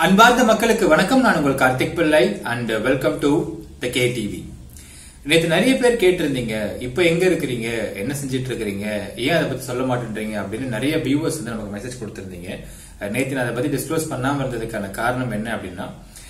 அன்பார்ந்த மக்களுக்கு வணக்கம் நான் உங்கள் Karthik Pillai and welcome to the K TV நேற்று நிறைய பேர் கேட்டிருந்தீங்க இப்போ எங்க இருக்கிறீங்க என்ன செஞ்சுட்டு இருக்கிறீங்க ஏன் அதை பத்தி சொல்ல மாட்டேன்றீங்க அப்படின்னு நிறைய வியூவர்ஸ் வந்து நமக்கு மெசேஜ் கொடுத்திருந்தீங்க அஹ் நேத்து நான் அதை பத்தி டிஸ்க்ளோஸ் பண்ணாம இருந்ததுக்கான காரணம் என்ன அப்படின்னா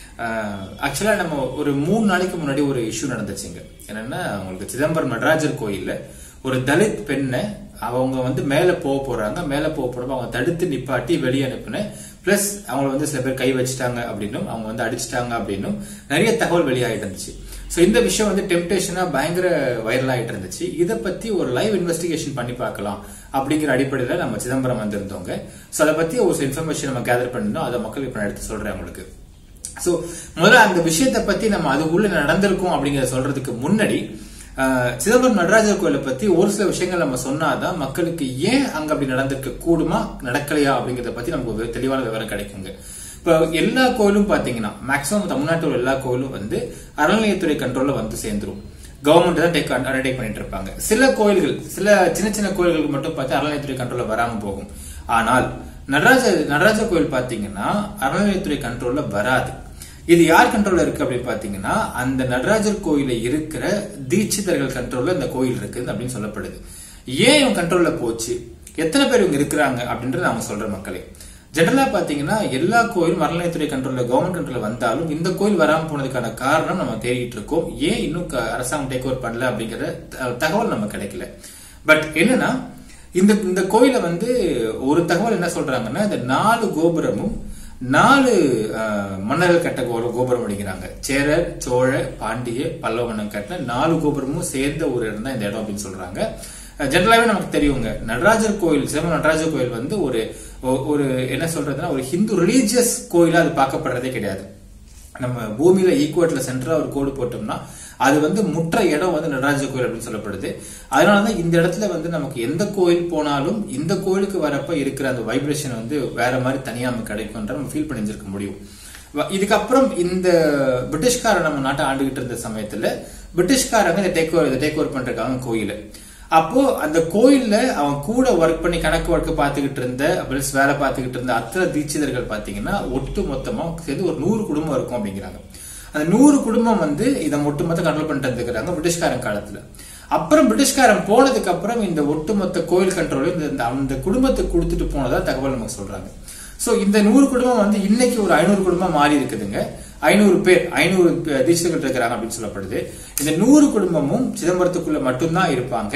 ஆக்சுவலா நம்ம ஒரு மூணு நாளைக்கு முன்னாடி ஒரு இஷ்யூ நடந்துச்சுங்க என்னன்னா உங்களுக்கு சிதம்பரம் நடராஜர் கோயில்ல ஒரு தலித் பெண்ணை அவங்க வந்து மேல போக போறாங்க மேல போக போறப்ப அவங்க தடுத்து நிப்பாட்டி வெளியே அனுப்புன பிளஸ் அவங்கள வந்து சில பேர் கை வச்சுட்டாங்க அப்படின்னும் அவங்க வந்து அடிச்சிட்டாங்க அப்படின்னும் நிறைய தகவல் வெளியாகிட்டு இருந்துச்சு ஸோ இந்த விஷயம் வந்து டெம்டேஷனா பயங்கர வைரல் ஆகிட்டு இருந்துச்சு இதை பத்தி ஒரு லைவ் இன்வெஸ்டிகேஷன் பண்ணி பார்க்கலாம் அப்படிங்கிற அடிப்படையில் நம்ம சிதம்பரம் வந்திருந்தோங்க ஸோ அதை பத்தி ஒரு சில இன்ஃபர்மேஷன் நம்ம கேதர் பண்ணிருந்தோம் அதை மக்கள் இப்போ நான் எடுத்து சொல்றேன் உங்களுக்கு சோ முதல்ல அந்த விஷயத்தை பத்தி நம்ம அதுக்குள்ள நடந்திருக்கோம் அப்படிங்கறத சொல்றதுக்கு முன்னாடி ஆஹ், சிதம்பரம் நடராஜர் கோயிலை பத்தி ஒரு சில விஷயங்கள் நம்ம சொன்னாதான் மக்களுக்கு ஏன் அங்க அப்படி நடந்திருக்க கூடுமா நடக்கலையா அப்படிங்கறத பத்தி நமக்கு ஒரு தெளிவான விவரம் கிடைக்குங்க இப்போ எல்லா கோயிலும் பாத்தீங்கன்னா மேக்சிமம் தமிழ்நாட்டில் எல்லா கோயிலும் வந்து அறநிலையத்துறை கண்ட்ரோல்ல வந்து சேர்ந்துரும் கவர்மெண்ட் தான் டேக் அண்டர்டேக் பண்ணிட்டு இருப்பாங்க சில கோயில்கள் சில சின்ன சின்ன கோயில்களுக்கு மட்டும் பார்த்து அறநிலையத்துறை கண்ட்ரோல்ல வராம போகும் ஆனால் நடராஜ நடராஜ கோயில் பாத்தீங்கன்னா அறநிலையத்துறை கண்ட்ரோல்ல வராது இது யார் கண்ட்ரோல்ல இருக்கு அப்படின்னு பாத்தீங்கன்னா அந்த நடராஜர் கோயில இருக்கிற தீட்சிதர்கள் கண்ட்ரோல்ல இந்த கோயில் இருக்கு அப்படின்னு சொல்லப்படுது ஏன் இவங்க கண்ட்ரோல்ல போச்சு எத்தனை பேர் இவங்க இருக்கிறாங்க அப்படின்றத நாம சொல்ற மக்களே ஜெனரலா பாத்தீங்கன்னா எல்லா கோயிலும் அறநிலையத்துறை கண்ட்ரோல்ல கவர்மெண்ட் கண்ட்ரோல்ல வந்தாலும் இந்த கோயில் வராம போனதுக்கான காரணம் நம்ம தேடிட்டு இருக்கோம் ஏன் இன்னும் க- அரசாங்கம் டேக் ஓவர் பண்ணல அப்படிங்கிற த- தகவல் நம்ம கிடைக்கல பட் என்னன்னா இந்த இந்த கோயில வந்து ஒரு தகவல் என்ன சொல்றாங்கன்னா இந்த நாலு கோபுரமும் நாலு அஹ், மன்னர்கள் கட்ட கோ- கோபுரம் அப்படிங்கிறாங்க சேரர் சோழ பாண்டிய பல்லவ மன்னன் கட்டின நாலு கோபுரமும் சேர்ந்த ஒரு இடம் தான் இந்த இடம் அப்படின்னு சொல்றாங்க ஜெனரலாவே நமக்கு தெரியுங்க நடராஜர் கோயில் சிதம்பரம் நடராஜர் கோயில் வந்து ஒரு ஒ- ஒரு என்ன சொல்றதுன்னா ஒரு ஹிந்து ரிலீஜியஸ் கோயிலா அது பார்க்கப்படுறதே கிடையாது நம்ம பூமியில ஈக்குவேட்ல சென்டரா ஒரு கோடு போட்டோம்னா அது வந்து முற்ற இடம் வந்து நடராஜர் கோயில் அப்படின்னு சொல்லப்படுது அதனாலதான் இந்த இடத்துல வந்து நமக்கு எந்த கோயில் போனாலும் இந்த கோயிலுக்கு வரப்ப இருக்கிற அந்த வைப்ரேஷன் வந்து வேற மாதிரி தனியா நமக்கு கிடைக்கும்ன்ற நம்ம ஃபீல் பண்ணிச்சிருக்க முடியும் வ- இதுக்கப்புறம் இந்த பிரிட்டிஷ்காரன் நம்ம நாட்டை ஆண்டுகிட்டு இருந்த சமயத்துல பிரிட்டிஷ்காரங்க இதை டேக் ஓவர் இதை டேக் ஓவர் பண்றதுக்காக கோயிலை அப்போ அந்த கோயில்ல அவன் கூட ஒர்க் பண்ணி கணக்கு ஒர்க் பார்த்துக்கிட்டு இருந்த பிளஸ் வேலை பார்த்துக்கிட்டு இருந்த அத்தனை தீட்சிதர்கள் பாத்தீங்கன்னா ஒட்டு மொத்தமா சேர்ந்து ஒரு நூறு குடும்பம் இருக்கும் அப்படிங்கிறாங்க அந்த நூறு குடும்பம் வந்து இதை ஒட்டு மொத்தம் கண்ட்ரோல் பண்ணிட்டு இருந்துக்கிறாங்க பிரிட்டிஷ்காரன் காலத்துல அப்புறம் பிரிட்டிஷ்காரன் போனதுக்கு அப்புறம் இந்த ஒட்டுமொத்த கோயில் கண்ட்ரோல் இந்த இந்த- அந்த குடும்பத்துக்கு கொடுத்துட்டு போனதா தகவல் நமக்கு சொல்றாங்க சோ இந்த நூறு குடும்பம் வந்து இன்னைக்கு ஒரு ஐநூறு குடும்பம் மாறி இருக்குதுங்க ஐநூறு பேர் ஐநூறு தீட்சிதர்கள் இருக்கிறாங்க அப்படின்னு சொல்லப்படுது இந்த நூறு குடும்பமும் சிதம்பரத்துக்குள்ள மட்டும்தான் இருப்பாங்க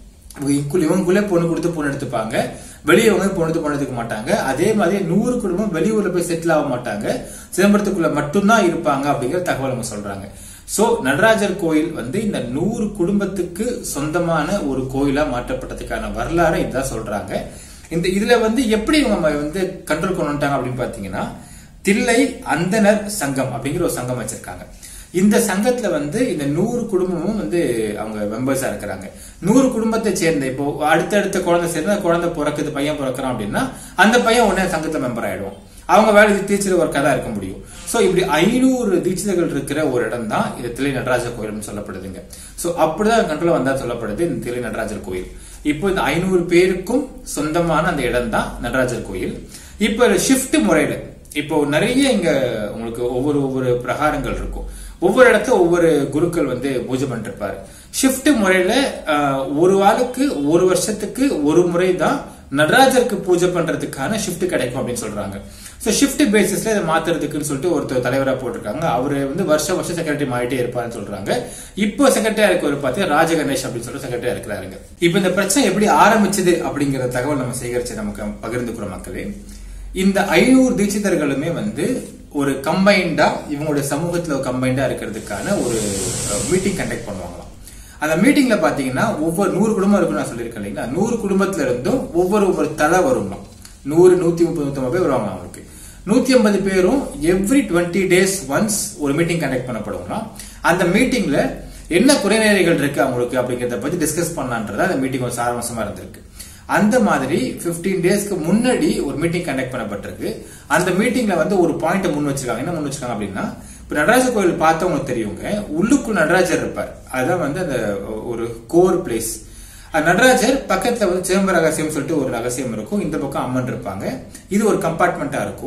இவங்க- இவங்களுக்குள்ளே பொண்ணு கொடுத்து பொண்ணு எடுத்துப்பாங்க வெளியே இவங்க பொண்ணு எடுத்து பொண்ணு எடுத்துக்க மாட்டாங்க அதே மாதிரி நூறு குடும்பம் வெளியூர்ல போய் செட்டில் ஆக மாட்டாங்க சிதம்பரத்துக்குள்ள மட்டும்தான் இருப்பாங்க அப்படிங்கிற தகவல் அவங்க சொல்றாங்க சோ நடராஜர் கோயில் வந்து இந்த நூறு குடும்பத்துக்கு சொந்தமான ஒரு கோயிலா மாற்றப்பட்டதுக்கான வரலாறை இதுதான் சொல்றாங்க இந்த இதுல வந்து எப்படி இவங்க வந்து கண்ட்ரோல் கொண்டு வந்துட்டாங்க அப்படின்னு பாத்தீங்கன்னா தில்லை அந்தனர் சங்கம் அப்படிங்கிற ஒரு சங்கம் வச்சிருக்காங்க இந்த சங்கத்துல வந்து இந்த நூறு குடும்பமும் வந்து அவங்க மெம்பர்ஸா இருக்கிறாங்க நூறு குடும்பத்தை சேர்ந்த இப்போ அடுத்தடுத்த குழந்தை சேர்ந்து அந்த குழந்தை பிறக்குது பையன் பிறக்கிறான் அப்படின்னா அந்த பையன் உடனே சங்கத்துல மெம்பர் ஆயிடுவான் அவங்க வேலை தீட்சித ஒர்க்காக தான் இருக்க முடியும் சோ இப்படி ஐநூறு தீட்சிதர்கள் இருக்கிற ஒரு இடம் தான் இது தில்லை நடராஜர் கோயில்னு சொல்லப்படுதுங்க சோ அப்படிதான் கண்ட்ரோல் வந்தா சொல்லப்படுது இந்த தில்லை நடராஜர் கோயில் இப்போ இந்த ஐநூறு பேருக்கும் சொந்தமான அந்த இடம் தான் நடராஜர் கோயில் இப்போ ஷிஃப்ட் முறையில இப்போ நிறைய இங்க உங்களுக்கு ஒவ்வொரு ஒவ்வொரு பிரகாரங்கள் இருக்கும் ஒவ்வொரு இடத்துல ஒவ்வொரு குருக்கள் வந்து பூஜை பண்ணிட்டு இருப்பாரு ஷிஃப்ட் முறையில ஆஹ், ஒரு ஆளுக்கு ஒரு வருஷத்துக்கு ஒரு முறை தான் நடராஜருக்கு பூஜை பண்றதுக்கான ஷிஃப்ட் கிடைக்கும் அப்படின்னு சொல்றாங்க சோ ஷிஃப்ட் பேசிஸ்ல இதை மாத்துறதுக்குன்னு சொல்லிட்டு ஒருத்தர் தலைவரா போட்டிருக்காங்க அவரு வந்து வருஷம் வருஷம் செக்ரட்டரி மாறிட்டே இருப்பாருன்னு சொல்றாங்க இப்போ செக்ரட்டரியா இருக்கவர் பார்த்தீங்கன்னா ராஜ கணேஷ் அப்படின்னு சொல்லிட்டு செக்ரட்டரியா இருக்கிறாருங்க இப்போ இந்த பிரச்சனை எப்படி ஆரம்பிச்சது அப்படிங்கிற தகவல் நம்ம சேகரிச்சு நமக்கு பகிர்ந்துக்கிறோம் மக்களே இந்த ஐநூறு தீட்சிதர்களுமே வந்து ஒரு கம்பைண்டா இவங்களுடைய சமூகத்துல கம்பைண்டா இருக்கிறதுக்கான ஒரு மீட்டிங் கண்டக்ட் பண்ணுவாங்களாம் அந்த மீட்டிங்ல பாத்தீங்கன்னா ஒவ்வொரு நூறு குடும்பம் இருக்குன்னு நான் சொல்லியிருக்கேன் இல்லைங்களா நூறு குடும்பத்துல இருந்தும் ஒவ்வொரு ஒவ்வொரு தலை வருங்களாம் நூறு நூத்தி முப்பது நூத்தி ஐம்பது பேர் வருவாங்க அவங்களுக்கு நூத்தி ஐம்பது பேரும் எவ்ரி டுவெண்ட்டி டேஸ் ஒன்ஸ் ஒரு மீட்டிங் கண்டக்ட் பண்ணப்படுவாங்களாம் அந்த மீட்டிங்ல என்ன குறைநிறைகள் இருக்கு அவங்களுக்கு அப்படிங்கறத பத்தி டிஸ்கஸ் பண்ணலான்றதா அந்த மீட்டிங் ஒரு சாரவசமா இருந்திருக்கு அந்த மாதிரி 15 டேஸ்க்கு முன்னாடி ஒரு மீட்டிங் கண்டக்ட் பண்ணப்பட்டிருக்கு அந்த மீட்டிங்ல வந்து ஒரு பாயிண்ட் முன் வச்சிருக்காங்க என்ன முன் வச்சிருக்காங்க அப்படின்னா இப்ப நடராஜர் கோயில் பார்த்தவங்களுக்கு தெரியுங்க உள்ளுக்குள் நடராஜர் இருப்பார் அதுதான் வந்து அந்த ஒரு கோர் பிளேஸ் நடராஜர் பக்கத்துல வந்து சிதம்பர ரகசியம் சொல்லிட்டு ஒரு ரகசியம் இருக்கும் இந்த பக்கம் அம்மன் இருப்பாங்க இது ஒரு கம்பார்ட்மெண்டா இருக்கும்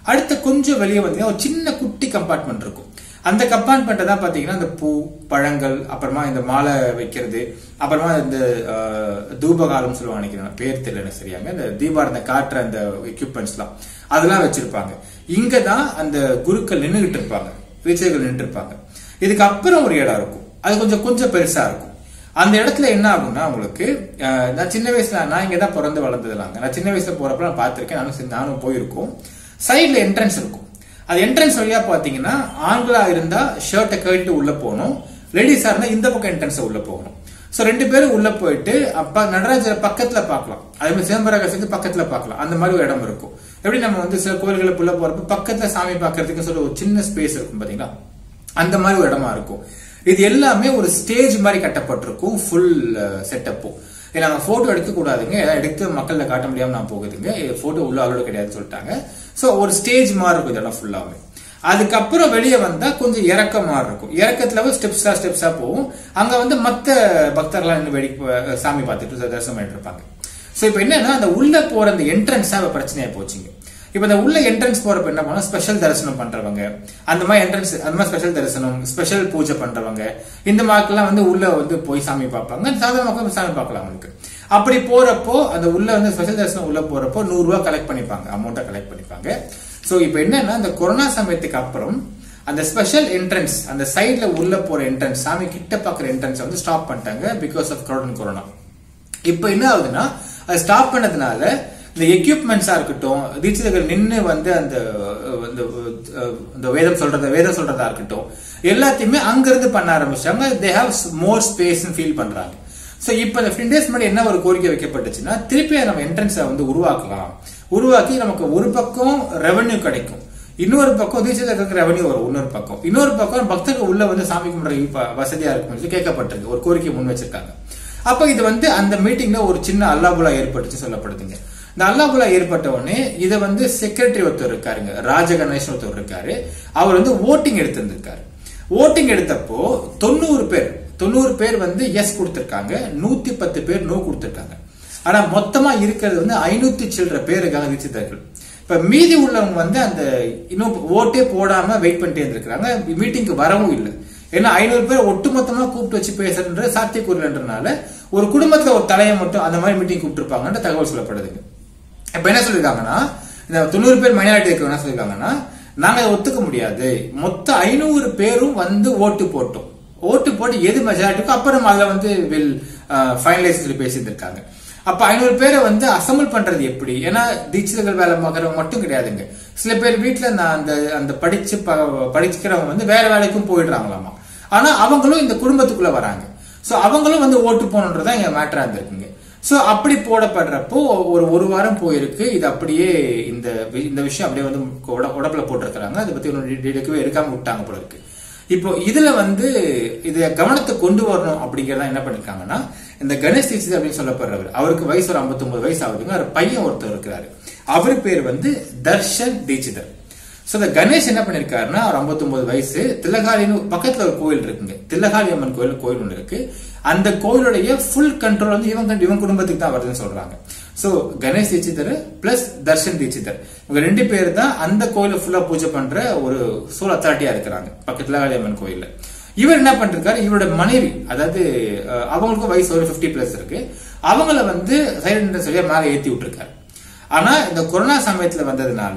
அடுத்த கொஞ்சம் வெளியே வந்தீங்கன்னா ஒரு சின்ன குட்டி கம்பார்ட்மெண்ட் இருக்கும் அந்த கம்பார்ட்மெண்ட்டை தான் பாத்தீங்கன்னா இந்த பூ பழங்கள் அப்புறமா இந்த மாலை வைக்கிறது அப்புறமா இந்த அஹ், தூபகாலம் சொல்லுவாங்க நினைக்கிறேன் பேர் தெரியல எனக்கு சரியாங்க இந்த தீபாரத்தை காட்டுற அந்த எக்யூப்மெண்ட்ஸ்லாம் அதெல்லாம் வச்சிருப்பாங்க இங்க தான் அந்த குருக்கள் நின்றுகிட்டு இருப்பாங்க வீச்சர்கள் நின்று இருப்பாங்க இதுக்கு அப்புறம் ஒரு இடம் இருக்கும் அது கொஞ்சம் கொஞ்சம் பெருசா இருக்கும் அந்த இடத்துல என்ன ஆகும்னா உங்களுக்கு அஹ், நான் சின்ன வயசுல நான் இங்க தான் பிறந்து வளர்ந்ததுலாங்க நான் சின்ன வயசுல போறப்ப நான் பார்த்திருக்கேன் நானும் சரி, நானும் போயிருக்கோம் சைடுல என்ட்ரன்ஸ் இருக்கும் அது என்ட்ரன்ஸ் வழியா பாத்தீங்கன்னா ஆண்களா இருந்தா ஷர்ட்டை கழட்டு உள்ள போகணும் லேடிஸா இருந்தா இந்த பக்கம் என்ட்ரன்ஸ் உள்ள போகணும் சோ ரெண்டு பேரும் உள்ள போயிட்டு அப்ப நடராஜர் பக்கத்துல பார்க்கலாம் அதே மாதிரி சிதம்பரகத்துக்கு பக்கத்துல பார்க்கலாம் அந்த மாதிரி ஒரு இடம் இருக்கும் எப்படி நம்ம வந்து சில கோயில்களுக்கு உள்ள போறப்ப பக்கத்துல சாமி பார்க்கறதுக்கு சொல்லி ஒரு சின்ன ஸ்பேஸ் இருக்கும் பாத்தீங்களா அந்த மாதிரி ஒரு இடமா இருக்கும் இது எல்லாமே ஒரு ஸ்டேஜ் மாதிரி கட்டப்பட்டிருக்கும் ஃபுல் செட்டப்பும் இதை நாங்க போட்டோ எடுக்க கூடாதுங்க ஏதாவது எடுத்து மக்கள்ல காட்ட முடியாம நான் போகுதுங்க போட்டோ உள்ள அலோட கிடையாதுன்னு சொல்லிட்டாங்க சோ ஒரு ஸ்டேஜ் மாதிரி இருக்கும் இதெல்லாம் ஃபுல்லாவே அதுக்கப்புறம் வெளியே வந்தா கொஞ்சம் இறக்க மாதிரி இருக்கும் இறக்கத்துல ஸ்டெப்ஸா ஸ்டெப்ஸா போகும் அங்க வந்து மத்த பக்தர்கள்லாம் நின்னு வேடிக்கை சாமி பார்த்துட்டு தரிசனம் பண்ணிட்டு இருப்பாங்க சோ இப்போ என்னன்னா அந்த உள்ள போற அந்த என்ட்ரன்ஸா பிரச்சனையா போச்சுங்க இப்போ இந்த உள்ள என்ட்ரன்ஸ் போறப்ப என்ன பண்ணா ஸ்பெஷல் தரிசனம் பண்றவங்க அந்த மாதிரி என்ட்ரன்ஸ் அந்த மாதிரி ஸ்பெஷல் தரிசனம் ஸ்பெஷல் பூஜை பண்றவங்க இந்த மாதிரிலாம் வந்து உள்ள வந்து போய் சாமி பார்ப்பாங்க சாதாரண மக்கள் சாமி பார்க்கலாம் அவங்களுக்கு அப்படி போறப்போ அந்த உள்ள வந்து ஸ்பெஷல் தரிசனம் உள்ள போறப்போ நூறு ரூபாய் கலெக்ட் பண்ணிப்பாங்க அமௌண்ட்டை கலெக்ட் பண்ணிப்பாங்க சோ இப்போ என்னன்னா இந்த கொரோனா சமயத்துக்கு அப்புறம் அந்த ஸ்பெஷல் என்ட்ரன்ஸ் அந்த சைடுல உள்ள போற என்ட்ரன்ஸ் சாமி கிட்ட பாக்குற என்ட்ரன்ஸ் வந்து ஸ்டாப் பண்ணிட்டாங்க பிகாஸ் ஆஃப் crowd கொரோனா இப்போ என்ன ஆகுதுன்னா அது ஸ்டாப் பண்ணதுனால இந்த எக்யூப்மெண்ட்ஸா இருக்கட்டும் தீட்சிதர்கள் நின்னு வந்து அந்த அஹ், இந்த, அஹ், இந்த வேதம் சொல்றத வேதம் சொல்றதா இருக்கட்டும் எல்லாத்தையுமே அங்க இருந்து பண்ண ஆரம்பிச்சாங்க they have more space feel பண்றாங்க சோ இப்போ இந்த ஃபிஃப்டின் டேஸ் முன்னாடி என்ன ஒரு கோரிக்கை வைக்கப்பட்டுச்சுன்னா திருப்பி நம்ம என்ட்ரன்ஸை வந்து உருவாக்கலாம் உருவாக்கி நமக்கு ஒரு பக்கம் ரெவென்யூ கிடைக்கும் இன்னொரு பக்கம் தீட்சிதர்களுக்கு ரெவன்யூ வரும் இன்னொரு பக்கம் இன்னொரு பக்கம் பக்தர்கள் உள்ள வந்து சாமி கும்பிட்ற இப்ப வசதியா இருக்கும் சொல்லி கேட்கப்பட்டிருக்கு ஒரு கோரிக்கை முன் வச்சிருக்காங்க அப்ப இது வந்து அந்த மீட்டிங்ல ஒரு சின்ன அல்லாபுலா ஏற்பட்டுச்சு சொல்லப்படுதுங்க இந்த அல்லாபுலா ஏற்பட்ட உடனே இதை வந்து செக்ரட்டரி ஒருத்தர் இருக்காருங்க ராஜ கணேஷ் ஒருத்தர் இருக்காரு அவர் வந்து ஓட்டிங் எடுத்திருந்திருக்காரு ஓட்டிங் எடுத்தப்போ தொண்ணூறு பேர் தொண்ணூறு பேர் வந்து எஸ் கொடுத்திருக்காங்க நூத்தி பத்து பேர் நோ கொடுத்திருக்காங்க ஆனா மொத்தமா இருக்கிறது வந்து ஐநூத்தி சில்லற பேருக்காக தீட்சிதர்கள் இப்ப மீதி உள்ளவங்க வந்து அந்த இன்னும் ஓட்டே போடாம வெயிட் பண்ணிட்டே இருந்திருக்காங்க மீட்டிங்க்கு வரவும் இல்லை ஏன்னா ஐநூறு பேர் ஒட்டுமொத்தமா கூப்பிட்டு வச்சு பேசுறன்ற சாத்தியக்கூறலன்றனால ஒரு குடும்பத்துல ஒரு தலையை மட்டும் அந்த மாதிரி மீட்டிங் கூப்பிட்டுருப்பாங்கன்ற தகவல் சொல்லப்படுதுங்க இப்ப என்ன சொல்லிருக்காங்கன்னா இந்த தொண்ணூறு பேர் மைனாரிட்டி இருக்கவங்க என்ன சொல்லிருக்காங்கன்னா நாங்க அதை ஒத்துக்க முடியாது மொத்த ஐநூறு பேரும் வந்து ஓட்டு போட்டோம் ஓட்டு போட்டு எது மெஜாரிட்டிக்கோ அப்புறம் அதுல வந்து வில் ஃபைனலைஸ் சொல்லி பேசியிருந்திருக்காங்க அப்ப ஐநூறு பேரை வந்து அசம்பிள் பண்றது எப்படி ஏன்னா தீட்சிதர்கள் வேலை பார்க்கறவங்க மட்டும் கிடையாதுங்க சில பேர் வீட்டுல நான் அந்த அந்த படிச்சு ப- படிக்கிறவங்க வந்து வேற வேலைக்கும் போயிடுறாங்களாமா ஆனா அவங்களும் இந்த குடும்பத்துக்குள்ள வராங்க சோ அவங்களும் வந்து ஓட்டு போகணுன்றதான் இங்க மேட்டரா இருந்திருக்குங்க சோ அப்படி போடப்படுறப்போ ஒரு ஒரு வாரம் போயிருக்கு இது அப்படியே இந்த வி- இந்த விஷயம் அப்படியே வந்து உட- உடம்புல போட்டிருக்கிறாங்க அதை பத்தி ஒன்றும் எடுக்கவே எடுக்காம விட்டாங்க போல இருக்கு இப்போ இதுல வந்து இத கவனத்தை கொண்டு வரணும் அப்படிங்கறத என்ன பண்ணிருக்காங்கன்னா இந்த கணேஷ் தீட்சிதர் அப்படின்னு சொல்லப்படுறவர் அவருக்கு வயசு ஒரு 59 வயசு ஆகுதுங்க அவர் பையன் ஒருத்தர் இருக்கிறாரு அவர் பேர் வந்து தர்ஷன் தீட்சிதர் சோ இந்த கணேஷ் என்ன பண்ணிருக்காருன்னா அவர் 59 வயசு திலகாலின்னு பக்கத்துல ஒரு கோயில் இருக்குங்க திலகாலி அம்மன் கோயில் கோயில் ஒன்று இருக்கு அந்த கோயிலுடைய ஃபுல் கண்ட்ரோல் வந்து இவங்க இவங்க குடும்பத்துக்கு தான் வருதுன்னு சொல்றாங்க சோ கணேஷ் தீட்சிதர் பிளஸ் தர்ஷன் தீட்சிதர் இவங்க ரெண்டு பேர் தான் அந்த கோயிலை ஃபுல்லா பூஜை பண்ற ஒரு சோல் அத்தாரிட்டியா இருக்கிறாங்க பக்கத்துல அம்மன் கோயில்ல இவர் என்ன பண்ணிருக்காரு இவரோட மனைவி அதாவது அஹ், அவங்களுக்கும் வயசு ஒரு 50 பிளஸ் இருக்கு அவங்கள வந்து சைலண்ட் சொல்லியா மேல ஏத்தி விட்டுருக்காரு ஆனா இந்த கொரோனா சமயத்துல வந்ததுனால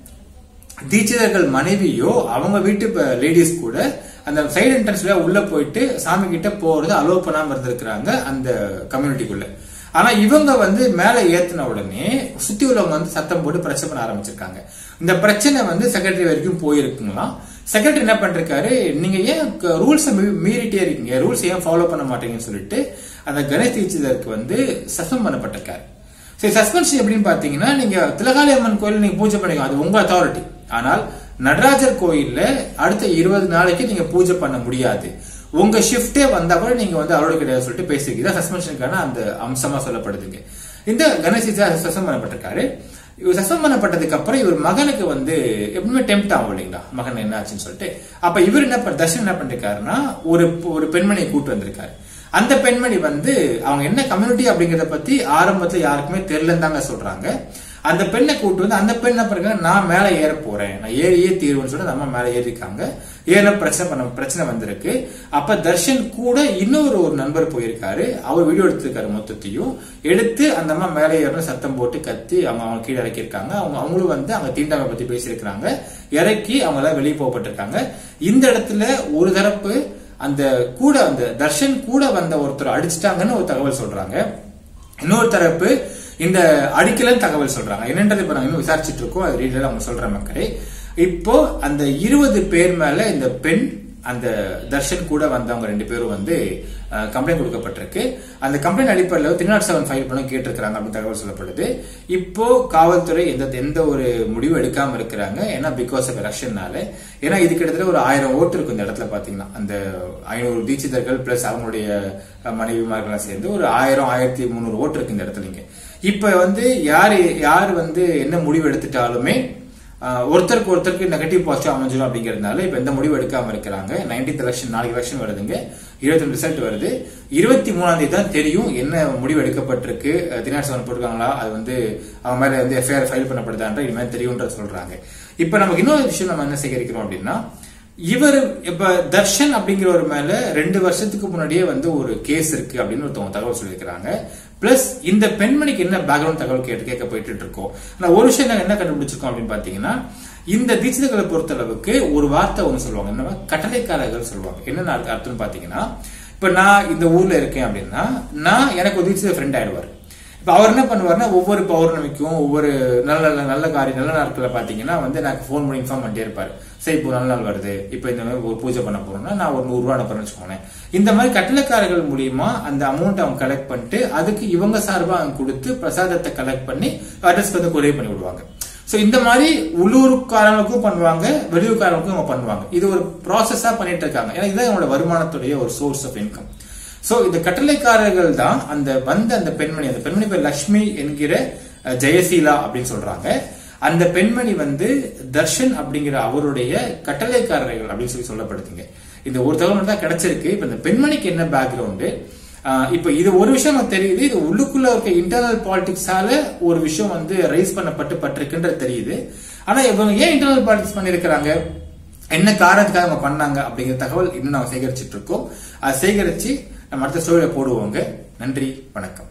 தீட்சிதர்கள் மனைவியோ அவங்க வீட்டு லேடிஸ் கூட அந்த சைடு என்ட்ரன்ஸ்ல உள்ள போயிட்டு சாமி கிட்ட போறது அலோவ் பண்ணாம இருந்திருக்கிறாங்க அந்த கம்யூனிட்டிக்குள்ள ஆனா இவங்க வந்து மேல ஏத்துன உடனே சுத்தி உள்ளவங்க வந்து சத்தம் போட்டு பிரச்சனை பண்ண ஆரம்பிச்சிருக்காங்க இந்த பிரச்சனை வந்து செக்ரட்டரி வரைக்கும் போயிருக்குங்களாம் செக்ரட்டரி என்ன பண்ணிருக்காரு நீங்க ஏன் ரூல்ஸ் மீறிட்டே இருக்கீங்க ரூல்ஸ் ஏன் ஃபாலோ பண்ண மாட்டீங்கன்னு சொல்லிட்டு அந்த கணேஷ் தீட்சிதருக்கு வந்து சஸ்பெண்ட் பண்ணப்பட்டிருக்காரு சரி சஸ்பென்ஷன் எப்படின்னு பாத்தீங்கன்னா நீங்க திலகாளி அம்மன் கோயில் நீங்க பூஜை பண்ணிக்கோ அது உங்க அத்தாரிட்டி ஆனால் நடராஜர் கோயில்ல அடுத்த இருபது நாளைக்கு நீங்க பூஜை பண்ண முடியாது உங்க ஷிஃப்டே வந்தா கூட நீங்க வந்து அலோடு கிடையாது சொல்லிட்டு பேசிக்கிறதா சஸ்பென்ஷனுக்கான அந்த அம்சமா சொல்லப்படுதுங்க இந்த கணேஷ் சஸ்பெண்ட் பண்ணப்பட்டிருக்காரு இவர் சஸ்பெண்ட் பண்ணப்பட்டதுக்கு அப்புறம் இவர் மகனுக்கு வந்து எப்பவுமே டெம்ட் ஆகும் இல்லைங்களா மகன் என்ன ஆச்சுன்னு சொல்லிட்டு அப்ப இவர் என்ன பண்ண தர்ஷன் என்ன பண்ணிருக்காருன்னா ஒரு ஒரு பெண்மணியை கூட்டு வந்திருக்காரு அந்த பெண்மணி வந்து அவங்க என்ன கம்யூனிட்டி அப்படிங்கறத பத்தி ஆரம்பத்துல யாருக்குமே தெரியலன்னு தாங்க சொல்றாங்க அந்த பெண்ணை கூட்டு வந்து அந்த பெண் என்ன பண்ணுறாங்க நான் மேலே ஏற போறேன் நான் ஏறியே தீர்வுன்னு சொல்லி அந்த அம்மா மேலே ஏறிருக்காங்க ஏற பிரச்சனை பண்ண பிரச்சனை வந்திருக்கு அப்ப தர்ஷன் கூட இன்னொரு ஒரு நண்பர் போயிருக்காரு அவர் வீடியோ எடுத்திருக்காரு மொத்தத்தையும் எடுத்து அந்த அம்மா மேலே ஏறணும் சத்தம் போட்டு கத்தி அவங்க அவங்க கீழே இறக்கியிருக்காங்க அவங்க அவங்களும் வந்து அவங்க தீண்டாமை பத்தி பேசியிருக்காங்க இறக்கி அவங்க எல்லாம் வெளியே போகப்பட்டிருக்காங்க இந்த இடத்துல ஒரு தரப்பு அந்த கூட அந்த தர்ஷன் கூட வந்த ஒருத்தர் அடிச்சிட்டாங்கன்னு ஒரு தகவல் சொல்றாங்க இன்னொரு தரப்பு இந்த அடிக்கலன்னு தகவல் சொல்றாங்க என்னன்றது இப்ப நாங்க இன்னும் விசாரிச்சுட்டு இருக்கோம் அது ரீதியில் அவங்க சொல்ற மக்களே இப்போ அந்த இருபது பேர் மேல இந்த பெண் அந்த தர்ஷன் கூட வந்தவங்க ரெண்டு பேரும் வந்து கம்ப்ளைண்ட் கொடுக்கப்பட்டிருக்கு அந்த கம்ப்ளைண்ட் அடிப்படையில் த்ரீ நாட் செவன் ஃபைல் பண்ண கேட்டிருக்கிறாங்க அப்படின்னு தகவல் சொல்லப்படுது இப்போ காவல்துறை எந்த எந்த ஒரு முடிவு எடுக்காம இருக்கிறாங்க ஏன்னா பிகாஸ் ஆஃப் எலெக்ஷன்னால ஏன்னா இது கிட்டத்தட்ட ஒரு ஆயிரம் ஓட்டு இருக்கும் இந்த இடத்துல பாத்தீங்கன்னா அந்த ஐநூறு தீட்சிதர்கள் பிளஸ் அவங்களுடைய மனைவிமார்கள்லாம் சேர்ந்து ஒரு ஆயிரம் ஆயிரத்தி முந்நூறு ஓட்டு இருக்கு இந்த இடத்துல இங்க இப்ப வந்து யாரு யார் வந்து என்ன முடிவு எடுத்துட்டாலுமே ஆஹ் ஒருத்தருக்கு ஒருத்தருக்கு நெகட்டிவ் பாசிட்டிவ் அமைஞ்சிடும் அப்படிங்கறதுனால இப்ப எந்த முடிவு எடுக்காம இருக்கிறாங்க நைன்டீன்த் எலெக்ஷன் நாளைக்கு எலெக்ஷன் வருதுங்க இருபத்தி ரெண்டு ரிசல்ட் வருது இருபத்தி மூணாம் தேதி தான் தெரியும் என்ன முடிவு எடுக்கப்பட்டிருக்கு தினாட் செவன் போட்டிருக்காங்களா அது வந்து அவங்க மேல வந்து எஃப்ஐஆர் ஃபைல் பண்ணப்படுதான்ற இது மாதிரி தெரியும்ன்ற சொல்றாங்க இப்ப நமக்கு இன்னொரு விஷயம் நம்ம என்ன சேகரிக்கிறோம் அப்படின்னா இவர் இப்ப தர்ஷன் அப்படிங்கிற ஒரு மேல ரெண்டு வருஷத்துக்கு முன்னாடியே வந்து ஒரு கேஸ் இருக்கு அப்படின்னு ஒருத்தவங்க தகவல் சொல்லியிருக்கிறாங்க பிளஸ் இந்த பெண்மணிக்கு என்ன பேக்ரவுண்ட் தகவல் கேட்டு கேட்க போயிட்டு இருக்கோம் ஆனா ஒரு விஷயம் நாங்க என்ன கண்டுபிடிச்சிருக்கோம் அப்படின்னு பாத்தீங்கன்னா இந்த தீட்சிதர்களை பொறுத்த அளவுக்கு ஒரு வார்த்தை ஒண்ணு சொல்லுவாங்க என்ன கட்டளைக்காரர்கள் சொல்லுவாங்க என்ன அர்த்தம்னு பாத்தீங்கன்னா இப்ப நான் இந்த ஊர்ல இருக்கேன் அப்படின்னா நான் எனக்கு ஒரு தீட்சித ஃப்ரெண்ட் ஆயிடுவார் இப்ப அவர் என்ன பண்ணுவாருன்னா ஒவ்வொரு பௌர்ணமிக்கும் ஒவ்வொரு நல்ல நல்ல நல்ல காரியம் நல்ல நாட்கள்ல பாத்தீங்கன்னா வந்து எனக்கு ஃபோன் பண்ணி இன்ஃபார்ம் பண்ணிட்டே இருப்பாரு சரி இப்போ நல்ல நாள் வருது இப்போ இந்த மாதிரி ஒரு பூஜை பண்ண போறோம்னா நான் ஒரு நூறு ரூபா அனுப்புறேன்னு வச்சுக்கோங்களேன் இந்த மாதிரி கட்டளக்காரர்கள் மூலியமா அந்த அமௌண்ட் அவங்க கலெக்ட் பண்ணிட்டு அதுக்கு இவங்க சார்பா அவங்க கொடுத்து பிரசாதத்தை கலெக்ட் பண்ணி அட்ரஸ்க்கு வந்து கொரியர் பண்ணி விடுவாங்க சோ இந்த மாதிரி உள்ளூர்காரங்களுக்கும் பண்ணுவாங்க வெளியூர்காரங்களுக்கும் அவங்க பண்ணுவாங்க இது ஒரு ப்ராசஸா பண்ணிட்டு இருக்காங்க ஏன்னா இதுதான் அவங்களோட வருமானத்துடைய ஒரு சோர்ஸ் ஆஃப் இன்கம் சோ இந்த கட்டளைக்காரர்கள் தான் அந்த வந்த அந்த பெண்மணி அந்த பெண்மணி பேர் லக்ஷ்மி என்கிற ஜெயசீலா அப்படின்னு சொல்றாங்க அந்த பெண்மணி வந்து தர்ஷன் அப்படிங்கிற அவருடைய கட்டளைக்காரர்கள் அப்படின்னு சொல்லி சொல்லப்படுதுங்க இந்த ஒரு தகவல் தான் கிடைச்சிருக்கு இப்ப இந்த பெண்மணிக்கு என்ன பேக்ரவுண்டு இப்ப இது ஒரு விஷயம் நமக்கு தெரியுது இது உள்ளுக்குள்ள இருக்க இன்டர்னல் பாலிடிக்ஸால ஒரு விஷயம் வந்து ரைஸ் பண்ணப்பட்டு பட்டிருக்குன்றது தெரியுது ஆனா இவங்க ஏன் இன்டர்னல் பாலிடிக்ஸ் பண்ணிருக்கிறாங்க என்ன காரணத்துக்காக அவங்க பண்ணாங்க அப்படிங்கிற தகவல் இன்னும் நம்ம சேகரிச்சிட்டு இருக்கோம் அதை சேகரிச்சு நம்ம அடுத்த ஸ்டோரியில போடுவோங்க நன்றி வணக்கம்